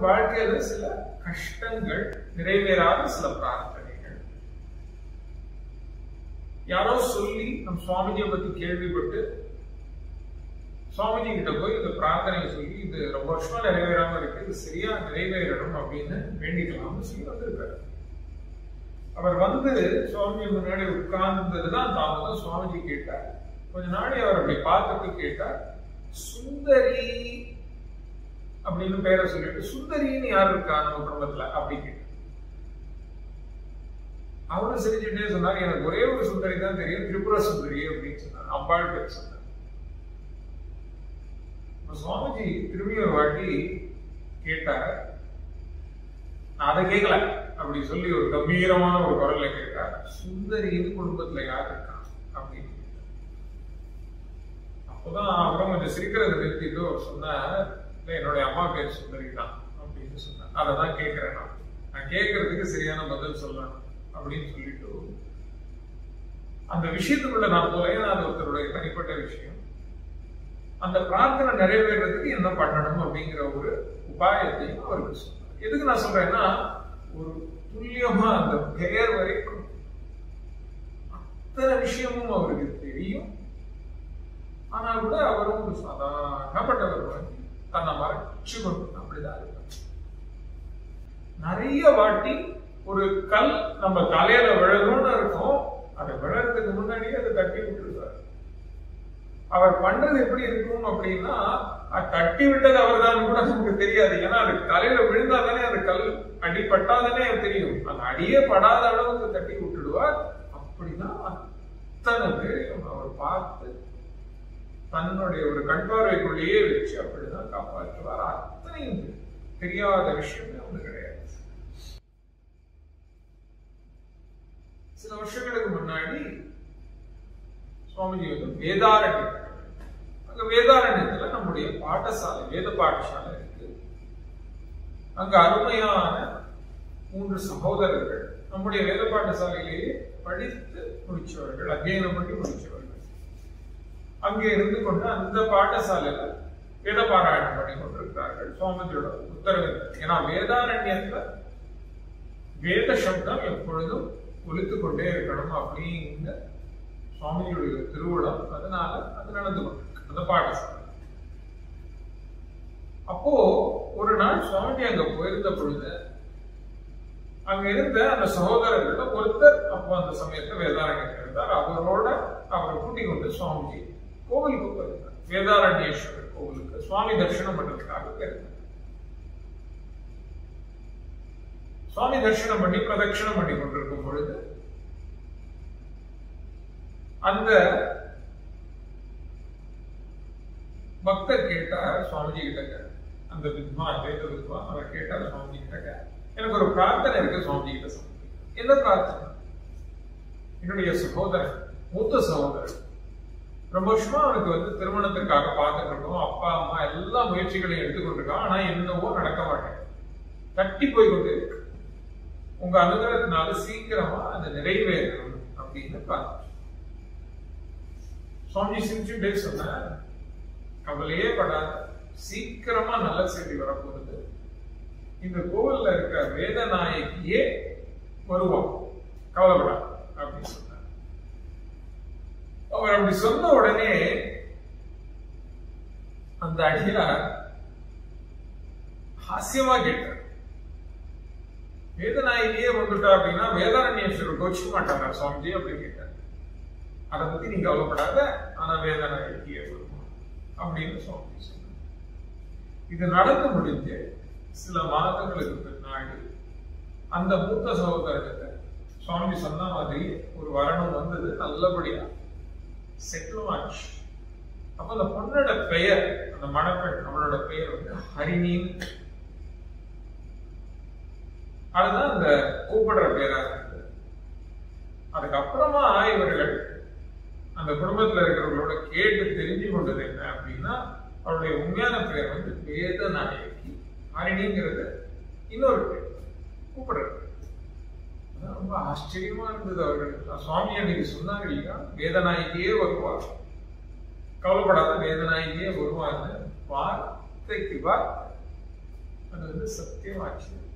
வாழ்க்கையில சில கஷ்டங்கள் நிறைவேறாத சில பிரார்த்தனைகள் யாரோ சொல்லி நம் சுவாமிஜியை பத்தி கேள்விப்பட்டு சுவாமிஜி கிட்ட போய் இந்த பிரார்த்தனையை சொல்லி இது ரொம்ப வருஷமா நிறைவேறாம இருக்கு இது சரியா நிறைவேறணும் அப்படின்னு வேண்டிக்கலாம்னு சொல்லி வந்திருக்காரு அவர் வந்து சுவாமி முன்னாடி உட்கார்ந்ததுதான் தாமதம் சுவாமிஜி கேட்டார் கொஞ்ச நாளை அவர் அப்படி பார்த்துட்டு கேட்டார் சுந்தரி அப்படின்னு பேரை சொல்லிட்டு சுந்தரின்னு யார் இருக்கா நம்ம குடும்பத்துல அப்படி கேட்டார் அவரும் சிரிச்சுட்டே சொன்னார் எனக்கு ஒரே ஒரு சுந்தரி தான் தெரியும் திரிபுர சுந்தரி அப்படின்னு சொன்னார் அம்பாள் பேர் சொன்னார் சுவாமிஜி திரும்பி ஒரு வாட்டி கேட்டார் நான் அதை கேட்கல அப்படி சொல்லி ஒரு கம்பீரமான ஒரு குரல்ல கேட்டார் சுந்தரின்னு குடும்பத்துல யார் இருக்கா அப்படின்னு அப்போதான் அவரும் கொஞ்சம் சிரிக்கிறத நிறுத்திட்டு அவர் சொன்னார் என்னுடைய அம்மா பேர் சுந்தரி தான் அப்படின்னு சொன்னார் அதை தான் கேட்கிறேன் நான் நான் கேட்கறதுக்கு சரியான பதில் சொல்லணும் அப்படின்னு சொல்லிட்டு அந்த விஷயத்துக்குள்ள நான் போலேன் அது ஒருத்தருடைய தனிப்பட்ட விஷயம் அந்த பிரார்த்தனை நிறைவேறதுக்கு என்ன பண்ணணும் அப்படிங்கிற ஒரு உபாயத்தையும் அவருக்கு சொன்னார் எதுக்கு நான் சொல்றேன்னா ஒரு துல்லியமா அந்த பெயர் வரைக்கும் அத்தனை விஷயமும் அவருக்கு தெரியும் ஆனா கூட அவரும் ஒரு சாதாரணப்பட்டவர் வந்து தன்னை மறைச்சு கொண்டு அப்படிதான் இருப்பார் நிறைய வாட்டி ஒரு கல் நம்ம தலையில விழணும்னு இருக்கும் அதை விழறதுக்கு முன்னாடியே அதை தட்டி விட்டுருக்காரு அவர் பண்றது எப்படி இருக்கும் அப்படின்னா தட்டி விட்டது அவர் தான் கூட நமக்கு தெரியாது ஏன்னா அது தலையில விழுந்தா தானே அந்த கல் அடிப்பட்டாதானே தெரியும் அந்த அடியே படாத அளவுக்கு தட்டி விட்டுடுவார் அப்படிதான் அத்தனை பேரையும் அவர் பார்த்து தன்னுடைய ஒரு கண்பார்வைக்குள்ளேயே வச்சு அப்படிதான் காப்பாற்றுவார் அத்தனையும் தெரியாத விஷயமே ஒண்ணு கிடையாது சில வருஷங்களுக்கு முன்னாடி சுவாமிஜி வந்து வேதாரண்யம் அங்க வேதாரண்யத்துல நம்முடைய பாடசாலை வேத பாடசாலை இருக்கு அங்க அருமையான மூன்று சகோதரர்கள் நம்முடைய வேத பாடசாலையிலேயே படித்து முடிச்சவர்கள் அத்தியனம் பண்ணி முடிச்சவர்கள் அங்கே இருந்து கொண்டு அந்த பாடசாலையில வேத பாராயணம் பண்ணி கொண்டிருக்கிறார்கள் சுவாமிஜியோட உத்தரவு ஏன்னா வேதாரண்யத்துல வேத சப்தம் எப்பொழுதும் ஒழித்துக் கொண்டே இருக்கணும் அப்படிங்கிற சுவாமியுடைய திருவிழா அதனால அது நடந்து கொண்டிருக்கு அந்த பாடசாலை அப்போ ஒரு நாள் சுவாமி அங்க போயிருந்த பொழுது அங்க இருந்த அந்த சகோதரர்கள ஒருத்தர் அப்போ அந்த சமயத்துல வேதாரண்யத்தில் இருந்தார் அவரோட அவரை கூட்டிக் கொண்டு சுவாமிஜி கோவிலுக்கு போயிருந்தார் வேதாரண்யேஸ்வரர் கோவிலுக்கு சுவாமி தரிசனம் பண்றதுக்காக போயிருந்தார் சுவாமி தரிசனம் பண்ணி பிரதட்சணம் பண்ணி கொண்டிருக்கும் பொழுது அந்த பக்தர் கேட்டார் சுவாமிஜி கிட்ட அந்த வித்வான் வேத வித்வான் அவர் கேட்டார் சுவாமிஜி கிட்ட எனக்கு ஒரு பிரார்த்தனை இருக்கு சுவாமிஜி கிட்ட சமர்ப்பிக்க என்ன பிரார்த்தனை என்னுடைய சகோதரன் மூத்த சகோதரன் ரொம்ப வருஷமா அவனுக்கு வந்து திருமணத்திற்காக பார்த்துட்டு இருக்கோம் அப்பா அம்மா எல்லா முயற்சிகளையும் எடுத்துக்கொண்டிருக்கான் ஆனா என்னவோ நடக்க மாட்டேன் தட்டி போய் கொண்டு இருக்கு உங்க அனுகிரகத்தினால சீக்கிரமா அது நிறைவேறணும் அப்படின்னு பிரார்த்தனை சுவாமி சிரிச்சுட்டே சொன்ன கவலையே படாத சீக்கிரமா நல்ல செய்தி வரப்போகுது இந்த கோவில்ல இருக்க வேதநாயகியே வருவான் கவலைப்படாது அப்படின்னு சொன்னார் அவர் அப்படி சொன்ன உடனே அந்த அடியார் ஹாஸ்யமா கேட்டார் வேதநாயகியே வந்துட்டா அப்படின்னா வேதாரண்யேஸ்வரர் கோச்சிக்க மாட்டாரா சுவாமிஜி அப்படின்னு கேட்டார் அதை பத்தி நீங்க கவலைப்படாத ஆனா வேதநாயகியே வருமா அப்படின்னு சுவாமி சொன்னார் இது நடந்து முடிஞ்சு சில மாதங்களுக்கு பின்னாடி அந்த மூத்த சகோதரத்தை சுவாமி சொன்ன மாதிரி ஒரு வரணும் வந்தது நல்லபடியா செட்டிலும் ஆச்சு அப்ப அந்த பொண்ணோட பெயர் அந்த மணப்பெண் அவளோட பெயர் வந்து ஹரிணின்னு அதுதான் அந்த கூப்பிடுற பேரா இருந்தது அதுக்கப்புறமா இவர்கள் அந்த குடும்பத்துல இருக்கிறவங்களோட கேட்டு தெரிஞ்சு கொண்டது என்ன அப்படின்னா அவருடைய உண்மையான பெயர் வந்து வேத நாயகி ஹரிணிங்கிறது இன்னொரு பேர் கூப்பிடுறது ரொம்ப ஆச்சரியமா இருந்தது அவர்கள் சுவாமி அன்னைக்கு சொன்னாங்க இல்லையா வேதநாயகியே வருவா கவலைப்படாத வேதநாயகியே வருவான்னு வார்த்தைக்கு வார்த்தை அது வந்து சத்தியவாட்சியம்